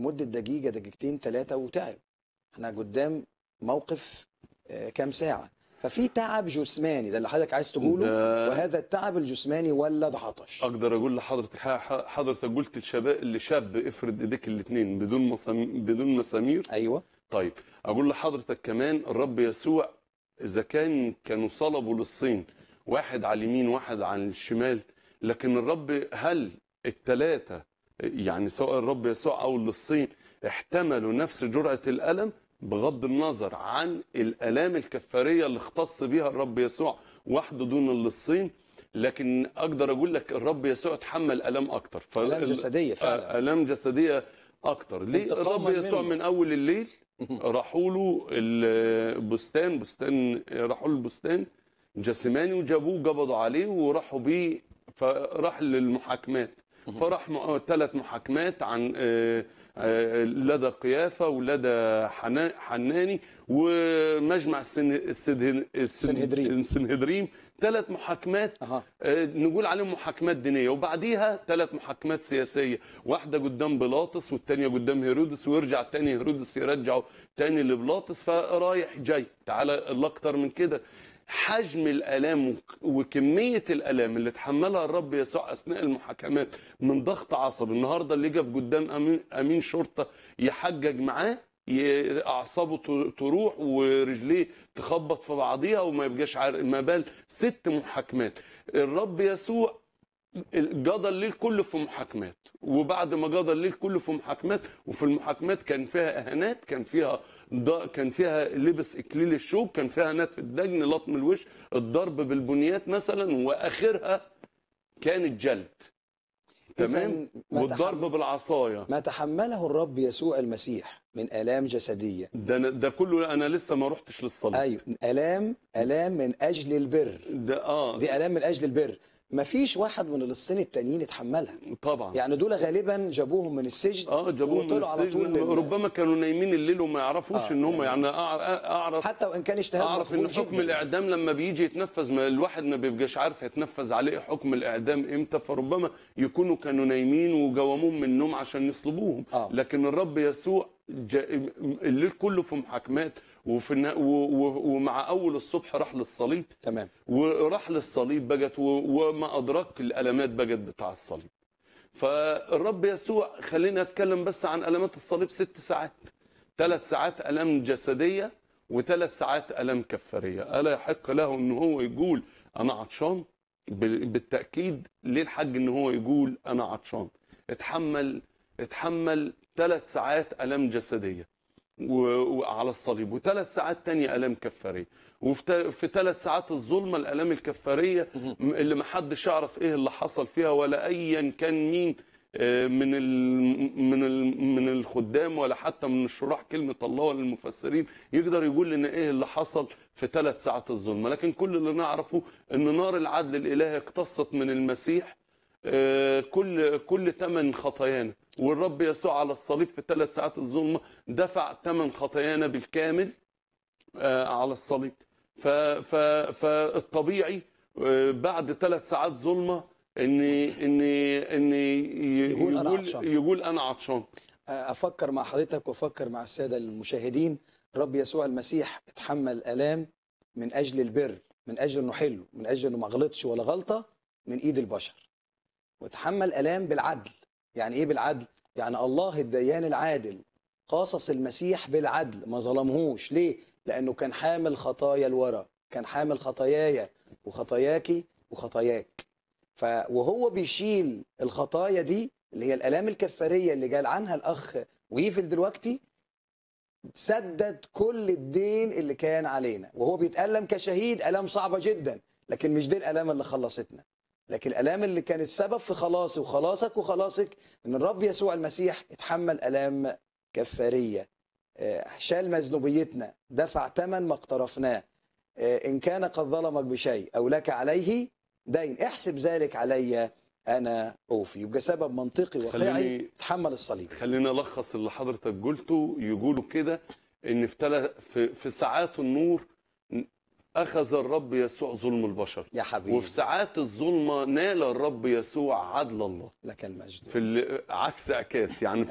لمده دقيقه دقيقتين ثلاثه وتعب احنا قدام موقف آه، كام ساعه ففي تعب جسماني ده اللي حضرتك عايز تقوله ده وهذا التعب الجسماني ولد عطش اقدر اقول لحضرتك ح- ح- حضرتك قلت الشباب لشاب افرد ايديك الاثنين بدون مسامير بدون مسامير ايوه طيب اقول لحضرتك كمان الرب يسوع اذا كان كانوا صلبوا للصين واحد على اليمين واحد على الشمال لكن الرب هل الثلاثه يعني سواء الرب يسوع او للصين احتملوا نفس جرعه الالم بغض النظر عن الالام الكفاريه اللي اختص بها الرب يسوع وحده دون للصين لكن اقدر اقول لك الرب يسوع اتحمل الام اكتر ف- الام جسديه فعلا الام جسديه اكتر ليه انتقاما الرب يسوع منه. من اول الليل راحوا له البستان بستان راحوا له البستان جسماني وجابوه قبضوا عليه وراحوا بيه فراح للمحاكمات فراح ثلاث محاكمات عن آه، آه، لدى قيافة ولدى حنا- حناني ومجمع السن السدهن- السنهدريم. السنهدريم ثلاث محاكمات اها آه، نقول عليهم محاكمات دينيه وبعديها ثلاث محاكمات سياسيه واحده قدام بيلاطس والثانيه قدام هيرودس ويرجع تاني هيرودس يرجعه تاني لبيلاطس فرايح جاي تعالى الاكتر من كده حجم الالام وك- وكميه الالام اللي تحملها الرب يسوع اثناء المحاكمات من ضغط عصبي النهارده اللي يقف قدام امين امين شرطه يحجج معاه ي- اعصابه ت- تروح ورجليه تخبط في بعضيها وما يبقاش عارف ما بال ست محاكمات الرب يسوع قضى الليل كله في محاكمات وبعد ما قضى الليل كله في محاكمات وفي المحاكمات كان فيها اهانات كان فيها ض- كان فيها لبس اكليل الشوك كان فيها نتف الدجن لطم الوش الضرب بالبنيات مثلا واخرها كان الجلد تمام إذن ما والضرب تحمل- بالعصايه ما تحمله الرب يسوع المسيح من الام جسديه ده أنا- ده كله انا لسه ما رحتش للصلاه ايوه الام الام من اجل البر ده اه دي الام من اجل البر مفيش واحد من الصين التانيين اتحملها طبعا يعني دول غالبا جابوهم من السجن اه جابوهم من وطلعوا على طول السجن لل- ربما كانوا نايمين الليل وما يعرفوش آه، ان هم يعني- يعني أع- اعرف حتى وان كان اجتهاد اعرف ان مقبول حكم جداً. الاعدام لما بيجي يتنفذ ما الواحد ما بيبقاش عارف يتنفذ عليه حكم الاعدام امتى فربما يكونوا كانوا نايمين وجواموهم من النوم عشان يصلبوهم آه. لكن الرب يسوع جا- الليل كله في محاكمات وفي النا- و- و- ومع اول الصبح راح للصليب تمام وراح للصليب بقت و- وما ادراك الالمات بقت بتاع الصليب فالرب يسوع خلينا اتكلم بس عن المات الصليب ست ساعات ثلاث ساعات الام جسديه وثلاث ساعات الام كفاريه الا يحق له ان هو يقول انا عطشان بال- بالتاكيد ليه الحج ان هو يقول انا عطشان اتحمل اتحمل ثلاث ساعات الام جسديه و- وعلى الصليب وثلاث ساعات تانية ألام كفارية وفي تا- في ثلاث ساعات الظلمة الألام الكفارية م- اللي محدش يعرف إيه اللي حصل فيها ولا أيا كان مين آه، من ال من ال من الخدام ولا حتى من الشراح كلمة الله ولا المفسرين يقدر يقول لنا إيه اللي حصل في ثلاث ساعات الظلمة لكن كل اللي نعرفه إن نار العدل الإلهي اقتصت من المسيح آه، كل كل ثمن خطايانا والرب يسوع على الصليب في ثلاث ساعات الظلمه دفع ثمن خطايانا بالكامل آه، على الصليب ف ف فالطبيعي آه، بعد ثلاث ساعات ظلمه ان ان ان ي- يقول أنا يقول عطشان. يقول انا عطشان افكر مع حضرتك وافكر مع الساده المشاهدين الرب يسوع المسيح اتحمل الام من اجل البر من اجل انه حلو من اجل انه ما غلطش ولا غلطه من ايد البشر وتحمل الام بالعدل يعني ايه بالعدل يعني الله الديان العادل قاصص المسيح بالعدل ما ظلمهوش ليه لانه كان حامل خطايا الورى كان حامل خطاياي وخطاياكي وخطاياك ف وهو بيشيل الخطايا دي اللي هي الالام الكفاريه اللي قال عنها الاخ ويفل دلوقتي سدد كل الدين اللي كان علينا وهو بيتالم كشهيد الام صعبه جدا لكن مش دي الالام اللي خلصتنا لكن الالام اللي كانت سبب في خلاصي وخلاصك وخلاصك ان الرب يسوع المسيح اتحمل الام كفاريه آه، شال مذنوبيتنا دفع ثمن ما اقترفناه آه، ان كان قد ظلمك بشيء او لك عليه دين احسب ذلك علي انا اوفي يبقى سبب منطقي واقعي خليني- تحمل الصليب خلينا الخص اللي حضرتك قلته يقولوا كده ان في تل... في, في ساعات النور اخذ الرب يسوع ظلم البشر يا حبيبي وفي ساعات الظلمه نال الرب يسوع عدل الله لك المجد في ال- عكس اعكاس يعني